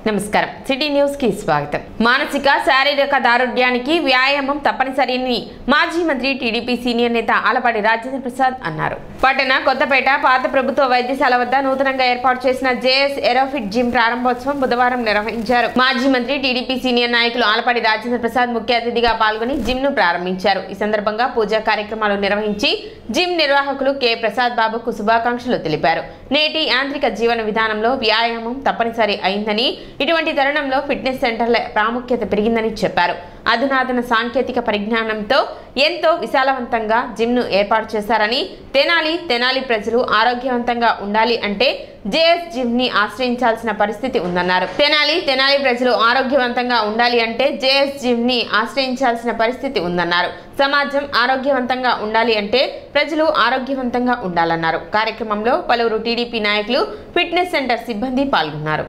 నమస్కారం city news కి స్వాగతం మానసిక శారీరక దారుఢ్యానికి వ్యాయామం తప్పనిసరిని మాజీ మంత్రి టీడీపీ సీనియర్ నేత ఆలపాటి రాజేంద్ర ప్రసాద్ అన్నారు పట్టణ కొత్తపేట పాత ప్రభుత్వ వైద్యశాల వద్ద నూతనంగా ఏర్పాటు చేసిన జేఎస్ ఎరోఫిట్ జిమ్ ప్రారంభోత్సవం బుధవారం నిర్వహించారు మాజీ మంత్రి టీడీపీ సీనియర్ నాయకులు ఆలపాటి రాజేంద్ర ప్రసాద్ ముఖ్య అతిథిగా పాల్గొని జిమ్ ను ప్రారంభించారు ఈ సందర్భంగా పూజా కార్యక్రమాలు నిర్వహించి జిమ్ నిర్వాహకులు కె ప్రసాద్ బాబుకు శుభాకాంక్షలు తెలిపారు నేటి యాంత్రిక జీవన విధానంలో వ్యాయామం తప్పనిసరి అయిందని ఇటువంటి తరుణంలో ఫిట్నెస్ సెంటర్ల ప్రాముఖ్యత పెరిగిందని చెప్పారు అధునాతన సాంకేతిక పరిజ్ఞానంతో ఎంతో విశాలవంతంగా జిమ్ను ఏర్పాటు చేశారని తెనాలి తెనాలి ప్రజలు ఆరోగ్యవంతంగా ఉండాలి అంటే జేఎస్ జిమ్ ని ఆశ్రయించాల్సిన పరిస్థితి ఉందన్నారు తెనాలి తెనాలి ప్రజలు ఆరోగ్యవంతంగా ఉండాలి అంటే జేఎస్ జిమ్ ని ఆశ్రయించాల్సిన పరిస్థితి ఉందన్నారు సమాజం ఆరోగ్యవంతంగా ఉండాలి అంటే ప్రజలు ఆరోగ్యవంతంగా ఉండాలన్నారు కార్యక్రమంలో పలువురు టీడీపీ నాయకులు ఫిట్నెస్ సెంటర్ సిబ్బంది పాల్గొన్నారు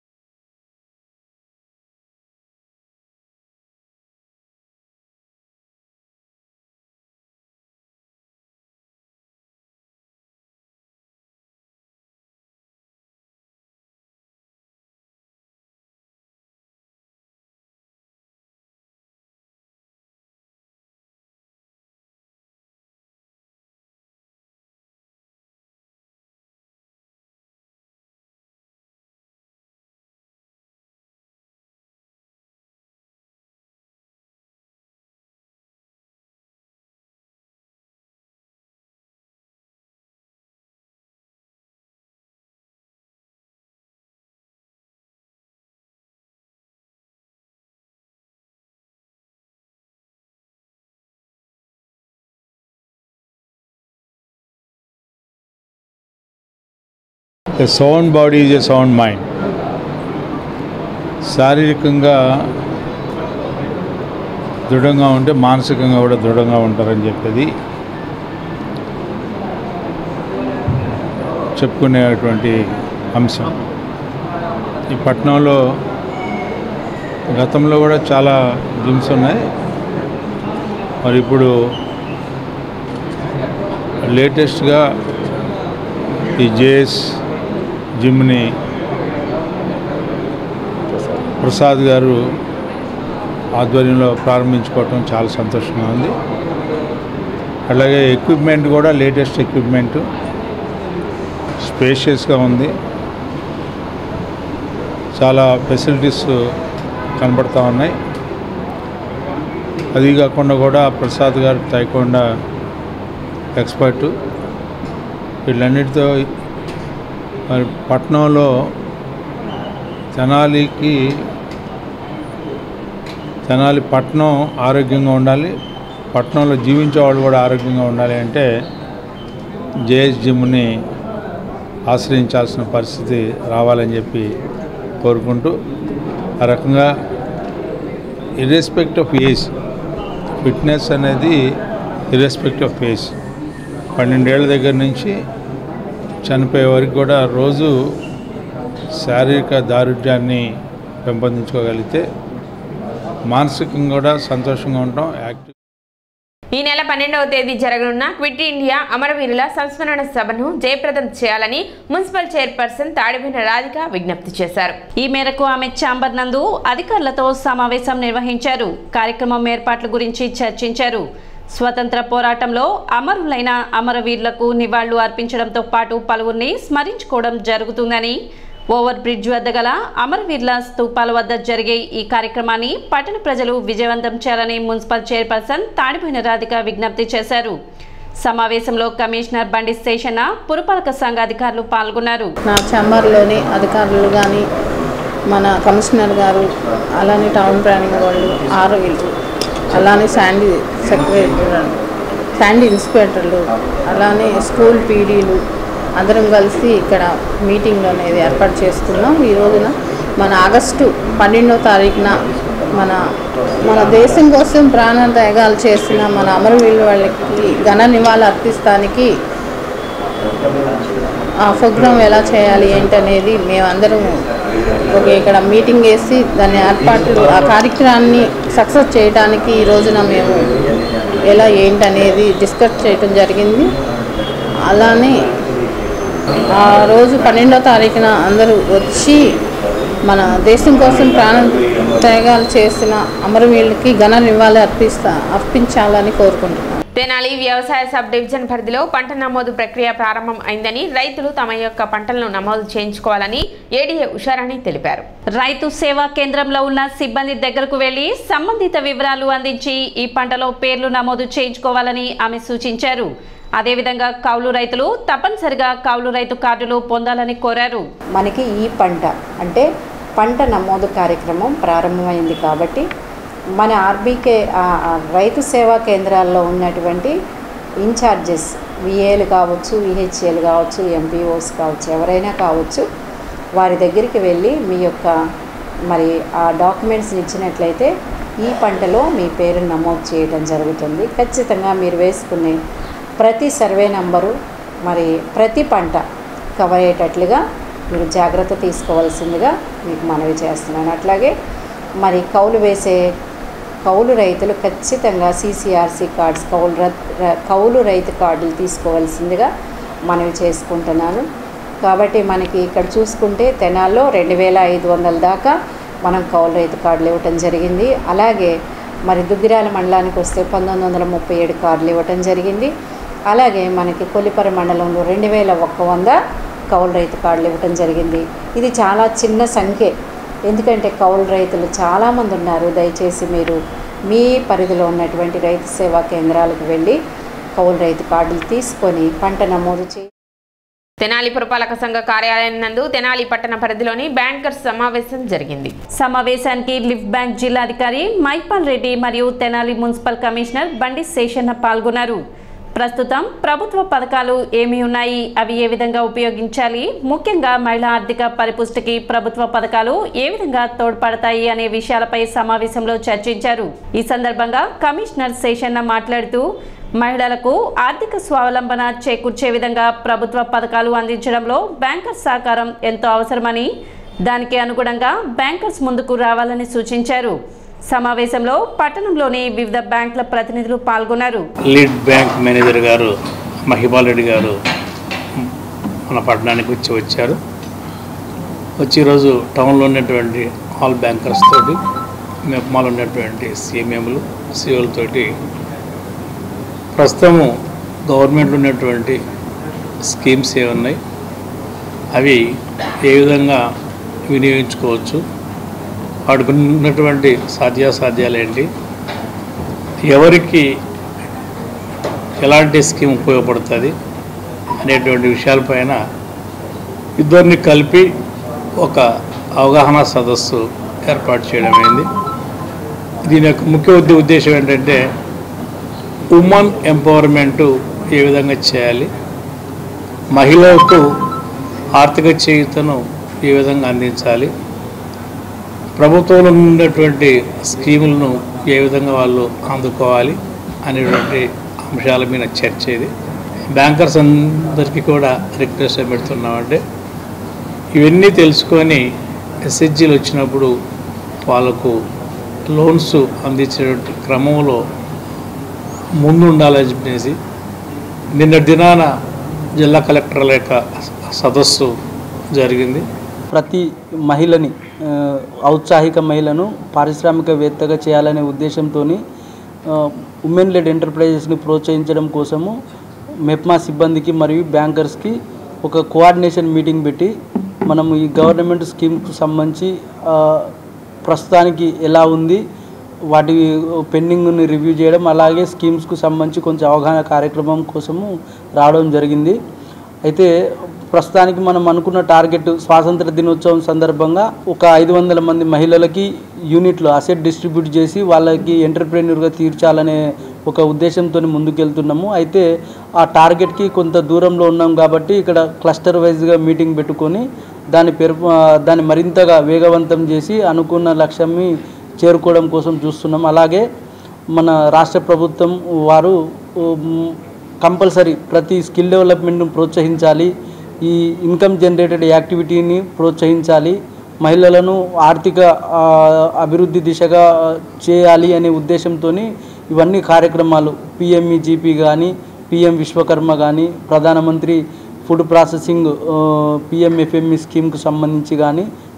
A sound body is a sound mind. శారీరకంగా దృఢంగా ఉంటే మానసికంగా కూడా దృఢంగా ఉంటారని చెప్పేది చెప్పుకునేటువంటి అంశం ఈ పట్టణంలో గతంలో కూడా చాలా జిమ్స్ ఉన్నాయి మరి ఇప్పుడు లేటెస్ట్గా ఈ జేఎస్ జిమ్ని ప్రసాద్ గారు ఆధ్వర్యంలో ప్రారంభించుకోవటం చాలా సంతోషంగా ఉంది అలాగే ఎక్విప్మెంట్ కూడా లేటెస్ట్ ఎక్విప్మెంట్ స్పేషియస్గా ఉంది చాలా ఫెసిలిటీస్ కనబడతా ఉన్నాయి అది కాకుండా కూడా ప్రసాద్ గారు తైకుండా ఎక్స్పర్టు వీళ్ళన్నిటితో మరి పట్టణంలో తెనాలికి తెనాలి పట్టణం ఆరోగ్యంగా ఉండాలి పట్టణంలో జీవించే వాళ్ళు కూడా ఆరోగ్యంగా ఉండాలి అంటే జేఎస్ జిమ్ని ఆశ్రయించాల్సిన పరిస్థితి రావాలని చెప్పి కోరుకుంటూ ఆ రకంగా ఇర్రెస్పెక్ట్ ఆఫ్ ఏజ్ ఫిట్నెస్ అనేది ఇర్రెస్పెక్ట్ ఆఫ్ ఏజ్ పన్నెండేళ్ల దగ్గర నుంచి చనిపోయే వరకు కూడా రోజు శారీరక దారుఢ్యాన్ని పెంపొందించుకోగలిగితే మానసికంగా కూడా సంతోషంగా ఉంటాం యాక్టివ్ ఈ నెల పన్నెండవ తేదీ జరగనున్న క్విట్ ఇండియా అమరవీరుల సంస్మరణ సభను జయప్రదం చేయాలని మున్సిపల్ చైర్పర్సన్ తాడిపోయిన రాధిక విజ్ఞప్తి చేశారు ఈ మేరకు ఆమె ఛాంబర్ నందు అధికారులతో సమావేశం నిర్వహించారు కార్యక్రమం ఏర్పాట్ల గురించి చర్చించారు స్వతంత్ర పోరాటంలో అమరులైన అమరవీరులకు నివాళులు అర్పించడంతో పాటు పలువురిని స్మరించుకోవడం జరుగుతుందని ఓవర్ బ్రిడ్జ్ వద్ద గల అమరవీరుల స్తూపాల వద్ద జరిగే ఈ కార్యక్రమాన్ని పట్టణ ప్రజలు విజయవంతం చేయాలని మున్సిపల్ చైర్పర్సన్ తాడిపోయిన రాధిక విజ్ఞప్తి చేశారు సమావేశంలో కమిషనర్ బండి శేషన్న పురపాలక సంఘ అధికారులు పాల్గొన్నారు నా ఛాంబర్లోని అధికారులు కానీ మన కమిషనర్ గారు అలానే టౌన్ ప్లానింగ్ వాళ్ళు ఆర్ఓలు అలానే శాండీ సెక్రటరీ శాండీ ఇన్స్పెక్టర్లు అలానే స్కూల్ పీడీలు అందరం కలిసి ఇక్కడ మీటింగ్ అనేది ఏర్పాటు చేసుకున్నాం ఈ రోజున మన ఆగస్టు పన్నెండో తారీఖున మన మన దేశం కోసం ప్రాణత్యాగాలు చేసిన మన అమరవీరుల వాళ్ళకి ఘన నివాళులు అర్పిస్తానికి ఆ ప్రోగ్రామ్ ఎలా చేయాలి ఏంటనేది మేమందరం ఒక ఇక్కడ మీటింగ్ వేసి దాని ఏర్పాట్లు ఆ కార్యక్రమాన్ని సక్సెస్ చేయడానికి ఈ రోజున మేము ఎలా ఏంటనేది డిస్కస్ చేయటం జరిగింది అలానే ఆ రోజు పన్నెండో తారీఖున అందరూ వచ్చి మన దేశం కోసం ప్రాణ త్యాగాలు చేసిన అమరవీరులకి ఘన నివాళి అర్పిస్తా అర్పించాలని కోరుకుంటున్నాను తెనాలి వ్యవసాయ సబ్ డివిజన్ పరిధిలో పంట నమోదు ప్రక్రియ ప్రారంభం అయిందని రైతులు తమ యొక్క పంటలను నమోదు చేయించుకోవాలని ఏడీఏ ఉషారాణి తెలిపారు రైతు సేవా కేంద్రంలో ఉన్న సిబ్బంది దగ్గరకు వెళ్లి సంబంధిత వివరాలు అందించి ఈ పంటలో పేర్లు నమోదు చేయించుకోవాలని ఆమె సూచించారు అదేవిధంగా కౌలు రైతులు తప్పనిసరిగా కౌలు రైతు కార్డులు పొందాలని కోరారు మనకి ఈ పంట అంటే పంట నమోదు కార్యక్రమం ప్రారంభమైంది కాబట్టి మన ఆర్బీకే ఆ, ఆ రైతు సేవా కేంద్రాల్లో ఉన్నటువంటి ఇన్ఛార్జెస్ విఏలు కావచ్చు విహెచ్ఏలు కావచ్చు ఎంపీఓస్ కావచ్చు ఎవరైనా కావచ్చు వారి దగ్గరికి వెళ్ళి మీ యొక్క మరి ఆ డాక్యుమెంట్స్ ఇచ్చినట్లయితే ఈ పంటలో మీ పేరు నమోదు చేయడం జరుగుతుంది ఖచ్చితంగా మీరు వేసుకునే ప్రతి సర్వే నంబరు మరి ప్రతి పంట కవర్ అయ్యేటట్లుగా మీరు జాగ్రత్త తీసుకోవాల్సిందిగా మీకు మనవి చేస్తున్నాను అట్లాగే మరి కౌలు వేసే కౌలు రైతులు ఖచ్చితంగా సీసీఆర్సీ కార్డ్స్ కౌలు ర- ర- కౌలు రైతు కార్డులు తీసుకోవాల్సిందిగా మనవి చేసుకుంటున్నాను కాబట్టి మనకి ఇక్కడ చూసుకుంటే తెనాల్లో రెండు వేల ఐదు వందల దాకా మనం కౌలు రైతు కార్డులు ఇవ్వటం జరిగింది అలాగే మరి దుగ్గిరాల మండలానికి వస్తే పంతొమ్మిది వందల ముప్పై ఏడు కార్డులు ఇవ్వటం జరిగింది అలాగే మనకి కొల్లిపర మండలంలో రెండు వేల ఒక్క వంద కౌలు రైతు కార్డులు ఇవ్వటం జరిగింది ఇది చాలా చిన్న సంఖ్య ఎందుకంటే కౌలు రైతులు చాలామంది ఉన్నారు దయచేసి మీరు మీ పరిధిలో ఉన్నటువంటి రైతు సేవా కేంద్రాలకు వెళ్ళి కౌలు రైతు కార్డులు తీసుకొని పంట నమోదు చేయి తెనాలి పురపాలక సంఘ కార్యాలయం నందు తెనాలి పట్టణ పరిధిలోని బ్యాంకర్స్ సమావేశం జరిగింది సమావేశానికి లిఫ్ట్ బ్యాంక్ జిల్లాధికారి మైపాల్ రెడ్డి మరియు తెనాలి మున్సిపల్ కమిషనర్ బండి శేషన్న పాల్గొన్నారు ప్రస్తుతం ప్రభుత్వ పథకాలు ఏమి ఉన్నాయి అవి ఏ విధంగా ఉపయోగించాలి ముఖ్యంగా మహిళా ఆర్థిక పరిపుష్టికి ప్రభుత్వ పథకాలు ఏ విధంగా తోడ్పడతాయి అనే విషయాలపై సమావేశంలో చర్చించారు ఈ సందర్భంగా కమిషనర్ శేషన్న మాట్లాడుతూ మహిళలకు ఆర్థిక స్వావలంబన చేకూర్చే విధంగా ప్రభుత్వ పథకాలు అందించడంలో బ్యాంకర్స్ సహకారం ఎంతో అవసరమని దానికి అనుగుణంగా బ్యాంకర్స్ ముందుకు రావాలని సూచించారు సమావేశంలో పట్టణంలోని వివిధ బ్యాంకుల ప్రతినిధులు పాల్గొన్నారు లీడ్ బ్యాంక్ మేనేజర్ గారు మహిపాల్ రెడ్డి గారు మన పట్టణానికి వచ్చి వచ్చారు వచ్చి ఈరోజు టౌన్లో ఉన్నటువంటి ఆల్ బ్యాంకర్స్ తోటి మెప్మాలో ఉన్నటువంటి సిఎంఎంలు సిఓలతోటి ప్రస్తుతము గవర్నమెంట్లో ఉన్నటువంటి స్కీమ్స్ ఏ ఉన్నాయి అవి ఏ విధంగా వినియోగించుకోవచ్చు వాటికి ఉన్నటువంటి సాధ్యాసాధ్యాలు ఏంటి ఎవరికి ఎలాంటి స్కీమ్ ఉపయోగపడుతుంది అనేటువంటి విషయాలపైన ఇద్దరిని కలిపి ఒక అవగాహన సదస్సు ఏర్పాటు చేయడం అయింది దీని యొక్క ముఖ్య ఉద్దే- ఉద్దేశం ఏంటంటే ఉమెన్ ఎంపవర్మెంటు ఏ విధంగా చేయాలి మహిళలకు ఆర్థిక చేయుతను ఏ విధంగా అందించాలి ప్రభుత్వంలో ఉన్నటువంటి స్కీములను ఏ విధంగా వాళ్ళు అందుకోవాలి అనేటువంటి అంశాల మీద చర్చ ఇది బ్యాంకర్స్ అందరికీ కూడా రిక్వెస్ట్ ఏం పెడుతున్నామంటే ఇవన్నీ తెలుసుకొని ఎస్హెచ్జీలు వచ్చినప్పుడు వాళ్ళకు లోన్స్ అందించే క్రమంలో ముందు ఉండాలని చెప్పేసి నిన్న దినాన జిల్లా కలెక్టర్ల యొక్క సదస్సు జరిగింది ప్రతి మహిళని ఆ, ఔత్సాహిక మహిళను పారిశ్రామికవేత్తగా చేయాలనే ఉద్దేశంతో ఉమెన్ లెడ్ ఎంటర్ప్రైజెస్ని ప్రోత్సహించడం కోసము మెప్మా సిబ్బందికి మరియు బ్యాంకర్స్కి ఒక కోఆర్డినేషన్ మీటింగ్ పెట్టి మనం ఈ గవర్నమెంట్ స్కీమ్కు సంబంధించి ఆ, ప్రస్తుతానికి ఎలా ఉంది వాటి పెండింగ్ని రివ్యూ చేయడం అలాగే స్కీమ్స్కు సంబంధించి కొంచెం అవగాహన కార్యక్రమం కోసము రావడం జరిగింది అయితే ప్రస్తుతానికి మనం అనుకున్న టార్గెట్ స్వాతంత్ర దినోత్సవం సందర్భంగా ఒక ఐదు వందల మంది మహిళలకి యూనిట్లు అసెట్ డిస్ట్రిబ్యూట్ చేసి వాళ్ళకి ఎంటర్ప్రెన్యూర్గా తీర్చాలనే ఒక ఉద్దేశంతో ముందుకెళ్తున్నాము అయితే ఆ టార్గెట్కి కొంత దూరంలో ఉన్నాం కాబట్టి ఇక్కడ క్లస్టర్ వైజ్గా మీటింగ్ పెట్టుకొని దాని పెరు దాన్ని మరింతగా వేగవంతం చేసి అనుకున్న లక్ష్యాన్ని చేరుకోవడం కోసం చూస్తున్నాం అలాగే మన రాష్ట్ర ప్రభుత్వం వారు ఉమ్, కంపల్సరీ ప్రతి స్కిల్ డెవలప్మెంట్ను ప్రోత్సహించాలి ఈ ఇన్కమ్ జనరేటెడ్ యాక్టివిటీని ప్రోత్సహించాలి మహిళలను ఆర్థిక ఆ, అభివృద్ధి దిశగా చేయాలి అనే ఉద్దేశంతో ఇవన్నీ కార్యక్రమాలు పిఎంఈ జీపీ కానీ పిఎం విశ్వకర్మ కానీ ప్రధానమంత్రి ఫుడ్ ప్రాసెసింగ్ పిఎంఎఫ్ఎంఈ స్కీమ్కు సంబంధించి కానీ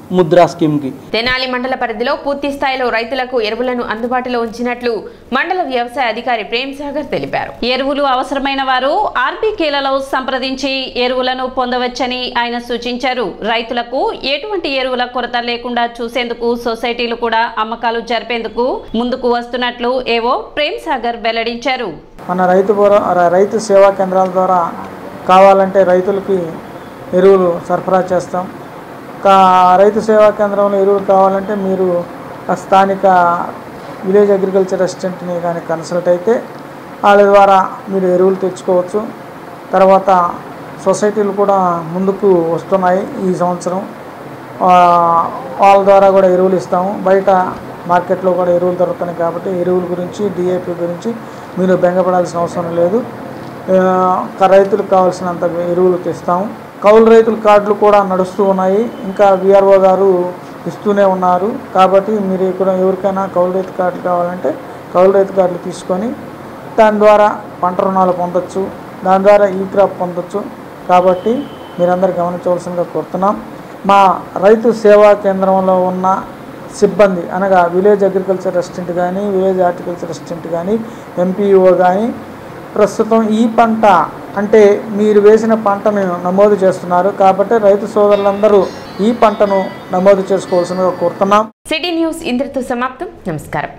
ముద్రా స్కీమ్కి తెనాలి మండల పరిధిలో పూర్తి స్థాయిలో రైతులకు ఎరువులను అందుబాటులో ఉంచినట్లు మండల వ్యవసాయ అధికారి ప్రేమ్ సాగర్ తెలిపారు ఎరువులు అవసరమైన వారు ఆర్బీకేలలో సంప్రదించి ఎరువులను పొందవచ్చని ఆయన సూచించారు రైతులకు ఎటువంటి ఎరువుల కొరత లేకుండా చూసేందుకు సొసైటీలు కూడా అమ్మకాలు జరిపేందుకు ముందుకు వస్తున్నట్లు ఏవో ప్రేమ్ సాగర్ వెల్లడించారు మన రైతు బోర ర- రైతు సేవా కేంద్రాల ద్వారా కావాలంటే రైతులకి ఎరువులు సరఫరా చేస్తాం కా రైతు సేవా కేంద్రంలో ఎరువులు కావాలంటే మీరు ఆ స్థానిక విలేజ్ అగ్రికల్చర్ అసిస్టెంట్ని కానీ కన్సల్ట్ అయితే వాళ్ళ ద్వారా మీరు ఎరువులు తెచ్చుకోవచ్చు తర్వాత సొసైటీలు కూడా ముందుకు వస్తున్నాయి ఈ సంవత్సరం ఆ, వాళ్ళ ద్వారా కూడా ఎరువులు ఇస్తాము బయట మార్కెట్లో కూడా ఎరువులు దొరుకుతున్నాయి కాబట్టి ఎరువుల గురించి డిఏపి గురించి మీరు బెంగపడాల్సిన అవసరం లేదు ఆ, క- రైతులకు కావాల్సినంత ఎరువులు తెస్తాము కౌలు రైతుల కార్డులు కూడా నడుస్తూ ఉన్నాయి ఇంకా విఆర్ఓ గారు ఇస్తూనే ఉన్నారు కాబట్టి మీరు ఇక్కడ ఎవరికైనా కౌలు రైతు కార్డులు కావాలంటే కౌలు రైతు కార్డులు తీసుకొని దాని ద్వారా పంట రుణాలు పొందొచ్చు దాని ద్వారా ఈ క్రాప్ పొందొచ్చు కాబట్టి మీరందరూ గమనించవలసిందిగా కోరుతున్నాం మా రైతు సేవా కేంద్రంలో ఉన్న సిబ్బంది అనగా విలేజ్ అగ్రికల్చర్ అసిస్టెంట్ కానీ విలేజ్ హార్టికల్చర్ అసిస్టెంట్ కానీ ఎంపీఓ కానీ ప్రస్తుతం ఈ పంట అంటే మీరు వేసిన పంటను నమోదు చేస్తున్నారు కాబట్టి రైతు సోదరులందరూ ఈ పంటను నమోదు చేసుకోవాల్సిందిగా కోరుతున్నాం సిటీ న్యూస్ ఇంతటితో సమాప్తం నమస్కారం